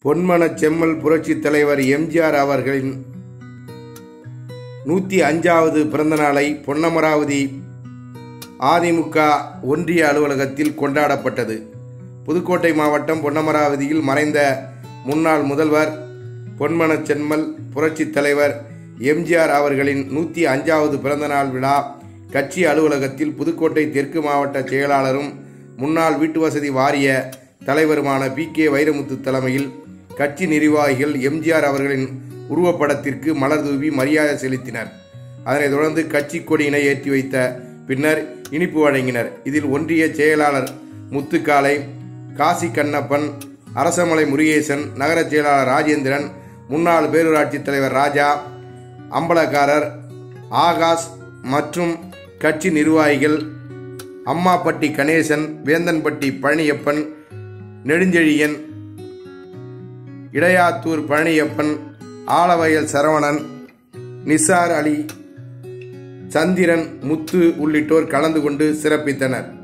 பொன்மனச் செம்மல் புரட்சித் தலைவர் எம்ஜிஆர் அவர்களின் நூற்றி அஞ்சாவது பிறந்தநாளை பொன்னமராவதி அதிமுக ஒன்றிய அலுவலகத்தில் கொண்டாடப்பட்டது புதுக்கோட்டை மாவட்டம் பொன்னமராவதியில் மறைந்த முன்னாள் முதல்வர் பொன்மனச் செம்மல் புரட்சித் தலைவர் எம்ஜிஆர் அவர்களின் நூற்றி அஞ்சாவது பிறந்தநாள் விழா கட்சி அலுவலகத்தில் புதுக்கோட்டை தெற்கு மாவட்ட செயலாளரும் முன்னாள் வீட்டு வசதி வாரிய தலைவருமான பி கே வைரமுத்து தலைமையில் கட்சி நிர்வாகிகள் எம்ஜிஆர் அவர்களின் உருவப்படத்திற்கு மலர் தூவி மரியாதை செலுத்தினர் அதனைத் தொடர்ந்து கட்சி கொடியினை ஏற்றி வைத்த பின்னர் இனிப்பு வழங்கினர் இதில் ஒன்றிய செயலாளர் முத்துக்காலை காசி கண்ணப்பன் அரசமலை முருகேசன் நகர செயலாளர் ராஜேந்திரன் முன்னாள் பேரூராட்சி தலைவர் ராஜா அம்பலக்காரர் ஆகாஷ் மற்றும் கட்சி நிர்வாகிகள் அம்மாப்பட்டி கணேசன் வேந்தன்பட்டி பழனியப்பன் நெடுஞ்செழியன் இடையாத்தூர் பழனியப்பன் ஆலவயல் சரவணன் நிசார் அலி சந்திரன் முத்து உள்ளிட்டோர் கலந்து கொண்டு சிறப்பித்தனர்